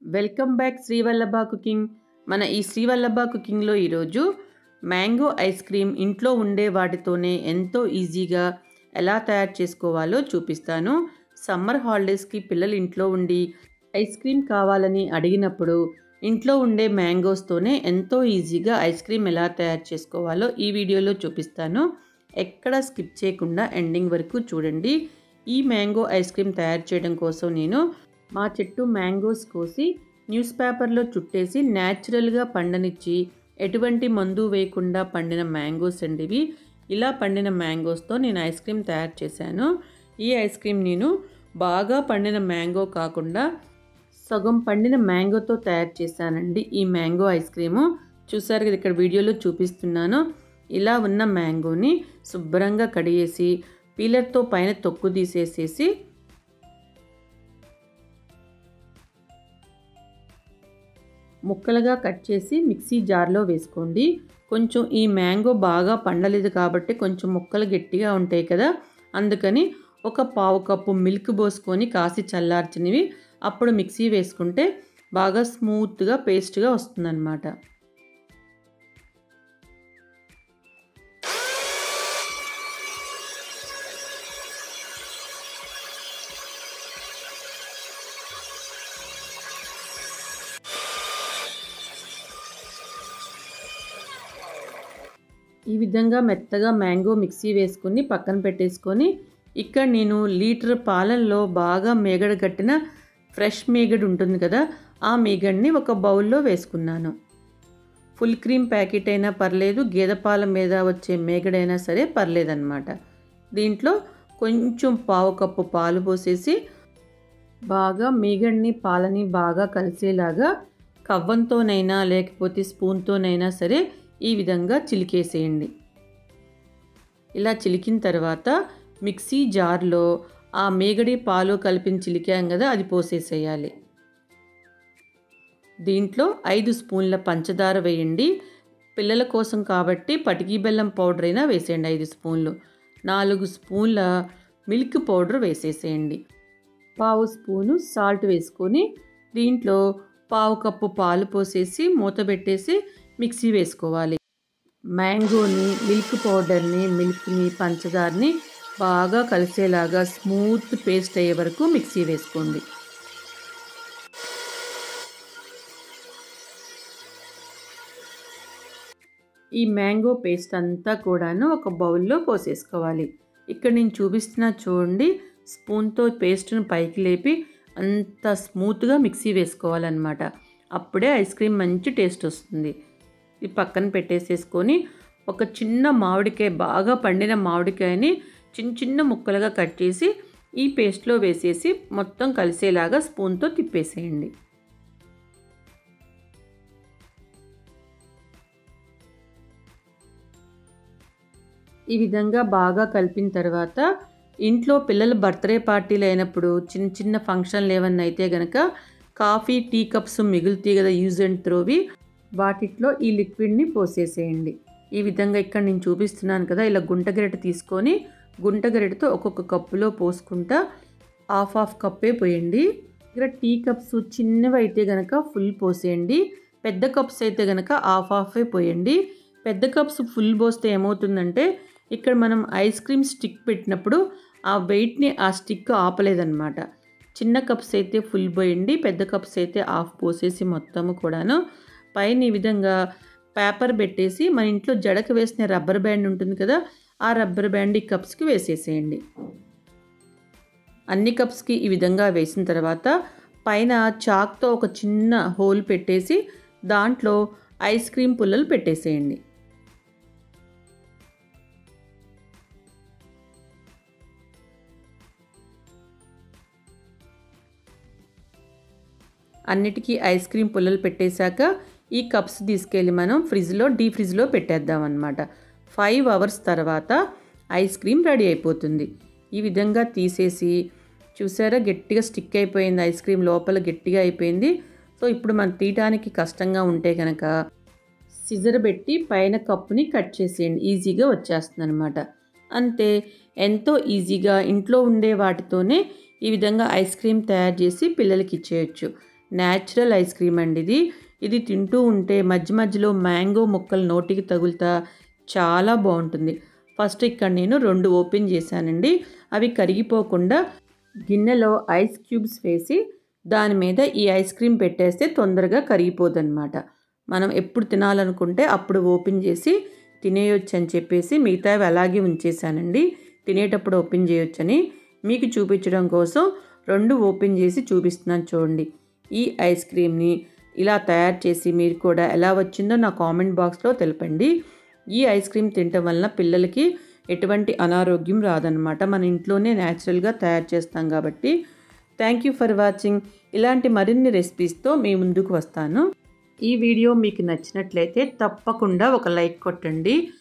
welcome back Srivallabha cooking మన ఈ శ్రీవల్లభ కుకింగ్లో ఈరోజు మ్యాంగో ఐస్ క్రీమ్ ఇంట్లో ఉండే వాటితోనే ఎంతో ఈజీగా ఎలా తయారు చేసుకోవాలో చూపిస్తాను సమ్మర్ హాలిడేస్కి పిల్లలు ఇంట్లో ఉండి ఐస్ క్రీమ్ కావాలని అడిగినప్పుడు ఇంట్లో ఉండే మ్యాంగోస్తోనే ఎంతో ఈజీగా ఐస్ క్రీమ్ ఎలా తయారు చేసుకోవాలో ఈ వీడియోలో చూపిస్తాను ఎక్కడ స్కిప్ చేయకుండా ఎండింగ్ వరకు చూడండి ఈ మ్యాంగో ఐస్ క్రీమ్ తయారు చేయడం కోసం నేను మా చెట్టు మ్యాంగోస్ కోసి న్యూస్ పేపర్లో చుట్టేసి న్యాచురల్గా పండనిచ్చి ఎటువంటి మందు వేయకుండా పండిన మ్యాంగోస్ అండి ఇవి ఇలా పండిన మ్యాంగోస్తో నేను ఐస్ క్రీమ్ తయారు చేశాను ఈ ఐస్ క్రీమ్ నేను బాగా పండిన మ్యాంగో కాకుండా సగం పండిన మ్యాంగోతో తయారు చేశానండి ఈ మ్యాంగో ఐస్ క్రీము చూసారు కదా ఇక్కడ వీడియోలో చూపిస్తున్నాను ఇలా ఉన్న మ్యాంగోని శుభ్రంగా కడిగేసి పీలర్తో పైన తొక్కు తీసేసేసి ముక్కలుగా కట్ చేసి మిక్సీ జార్లో వేసుకోండి కొంచెం ఈ మ్యాంగో బాగా పండలేదు కాబట్టి కొంచెం ముక్కలు గట్టిగా ఉంటాయి కదా అందుకని ఒక పావు కప్పు మిల్క్ పోసుకొని కాసి చల్లార్చినవి అప్పుడు మిక్సీ వేసుకుంటే బాగా స్మూత్గా పేస్ట్గా వస్తుందన్నమాట ఈ విధంగా మెత్తగా మ్యాంగో మిక్సీ వేసుకొని పక్కన పెట్టేసుకొని ఇక్కడ నేను లీటర్ పాలల్లో బాగా మేగడ కట్టిన ఫ్రెష్ మేగడ్ ఉంటుంది కదా ఆ మేగడ్ని ఒక బౌల్లో వేసుకున్నాను ఫుల్ క్రీమ్ ప్యాకెట్ అయినా పర్లేదు గేదె పాల మీద వచ్చే మేగడైనా సరే పర్లేదన్నమాట దీంట్లో కొంచెం పావు కప్పు పాలు పోసేసి బాగా మేగడ్ని పాలని బాగా కలిసేలాగా కవ్వంతోనైనా లేకపోతే స్పూన్తోనైనా సరే ఈ విధంగా చిలికేసేయండి ఇలా చిలికిన తర్వాత మిక్సీ జార్లో ఆ మేగడి పాలు కలిపిన చిలికాం కదా అది పోసేసేయాలి దీంట్లో ఐదు స్పూన్ల పంచదార వేయండి పిల్లల కోసం కాబట్టి పటికీ బెల్లం పౌడర్ అయినా వేసేయండి ఐదు స్పూన్లు నాలుగు స్పూన్ల మిల్క్ పౌడర్ వేసేసేయండి పావు స్పూను సాల్ట్ వేసుకొని దీంట్లో పావు కప్పు పాలు పోసేసి మూత పెట్టేసి మిక్సీ వేసుకోవాలి మ్యాంగోని మిల్క్ పౌడర్ని మిల్క్ని పంచదారని బాగా కలిసేలాగా స్మూత్ పేస్ట్ అయ్యే వరకు మిక్సీ వేసుకోండి ఈ మ్యాంగో పేస్ట్ అంతా కూడాను ఒక బౌల్లో పోసేసుకోవాలి ఇక్కడ నేను చూపిస్తున్న చూడండి స్పూన్తో పేస్ట్ను పైకి లేపి అంత స్మూత్గా మిక్సీ వేసుకోవాలన్నమాట అప్పుడే ఐస్ క్రీమ్ మంచి టేస్ట్ వస్తుంది ఇది పక్కన పెట్టేసేసుకొని ఒక చిన్న మామిడికాయ బాగా పండిన మామిడికాయని చిన్న చిన్న ముక్కలుగా కట్ చేసి ఈ పేస్ట్లో వేసేసి మొత్తం కలిసేలాగా స్పూన్తో తిప్పేసేయండి ఈ విధంగా బాగా కలిపిన తర్వాత ఇంట్లో పిల్లల బర్త్డే పార్టీలు అయినప్పుడు చిన్న చిన్న ఫంక్షన్లు ఏమన్నా అయితే గనక కాఫీ టీ కప్స్ మిగులుతాయి కదా యూజ్ అండ్ త్రోవి వాటిట్లో ఈ లిక్విడ్ని పోసేసేయండి ఈ విధంగా ఇక్కడ నేను చూపిస్తున్నాను కదా ఇలా గుంట గరిటె తీసుకొని గుంట గరిటెతో ఒక్కొక్క కప్పులో పోసుకుంటా హాఫ్ హాఫ్ కప్పే పోయండి ఇక్కడ టీ కప్స్ చిన్నవి అయితే గనక ఫుల్ పోసేయండి పెద్ద కప్స్ అయితే గనక హాఫ్ హాఫే పోయండి పెద్ద కప్స్ ఫుల్ పోస్తే ఏమవుతుందంటే ఇక్కడ మనం ఐస్ క్రీమ్ స్టిక్ పెట్టినప్పుడు ఆ వెయిట్ని ఆ స్టిక్ ఆపలేదన్నమాట చిన్న కప్స్ అయితే ఫుల్ పోయండి పెద్ద కప్స్ అయితే హాఫ్ పోసేసి మొత్తము కూడాను పైన ఈ విధంగా పేపర్ పెట్టేసి మన ఇంట్లో జడకు వేసిన రబ్బర్ బ్యాండ్ ఉంటుంది కదా ఆ రబ్బర్ బ్యాండ్ ఈ కప్స్కి వేసేసేయండి అన్ని కప్స్కి ఈ విధంగా వేసిన తర్వాత పైన చాక్తో ఒక చిన్న హోల్ పెట్టేసి దాంట్లో ఐస్ క్రీమ్ పుల్లలు పెట్టేసేయండి అన్నిటికీ ఐస్ క్రీమ్ పుల్లలు పెట్టేశాక ఈ కప్స్ తీసుకెళ్ళి మనం ఫ్రిడ్జ్లో డీ ఫ్రిడ్జ్లో పెట్టేద్దాం అనమాట ఫైవ్ అవర్స్ తర్వాత ఐస్ క్రీమ్ రెడీ అయిపోతుంది ఈ విధంగా తీసేసి చూసారా గట్టిగా స్టిక్ అయిపోయింది ఐస్ క్రీమ్ లోపల గట్టిగా అయిపోయింది సో ఇప్పుడు మనం తీయటానికి కష్టంగా ఉంటే కనుక సిజర్ పెట్టి పైన కప్పుని కట్ చేసేయండి ఈజీగా వచ్చేస్తుంది అనమాట అంతే ఎంతో ఈజీగా ఇంట్లో ఉండే వాటితోనే ఈ విధంగా ఐస్ క్రీమ్ తయారు చేసి పిల్లలకి ఇచ్చేయచ్చు న్యాచురల్ ఐస్ క్రీమ్ అండి ఇది ఇది తింటూ ఉంటే మధ్య మధ్యలో మ్యాంగో ముక్కలు నోటికి తగులుతా చాలా బాగుంటుంది ఫస్ట్ ఇక్కడ నేను రెండు ఓపెన్ చేశానండి అవి కరిగిపోకుండా గిన్నెలో ఐస్ క్యూబ్స్ వేసి దాని మీద ఈ ఐస్ క్రీమ్ పెట్టేస్తే తొందరగా కరిగిపోదన్నమాట మనం ఎప్పుడు తినాలనుకుంటే అప్పుడు ఓపెన్ చేసి తినేయొచ్చు అని చెప్పేసి మిగతావి అలాగే ఉంచేసానండి తినేటప్పుడు ఓపెన్ చేయొచ్చని మీకు చూపించడం కోసం రెండు ఓపెన్ చేసి చూపిస్తున్నాను చూడండి ఈ ఐస్ క్రీమ్ని ఇలా తయారు చేసి మీరు కూడా ఎలా వచ్చిందో నా కామెంట్ బాక్స్లో తెలపండి ఈ ఐస్ క్రీమ్ తినటం వలన పిల్లలకి ఎటువంటి అనారోగ్యం రాదనమాట మన ఇంట్లోనే న్యాచురల్గా తయారు చేస్తాం కాబట్టి థ్యాంక్ యూ ఫర్ వాచింగ్ ఇలాంటి మరిన్ని రెసిపీస్తో మీ ముందుకు వస్తాను ఈ వీడియో మీకు నచ్చినట్లయితే తప్పకుండా ఒక లైక్ కొట్టండి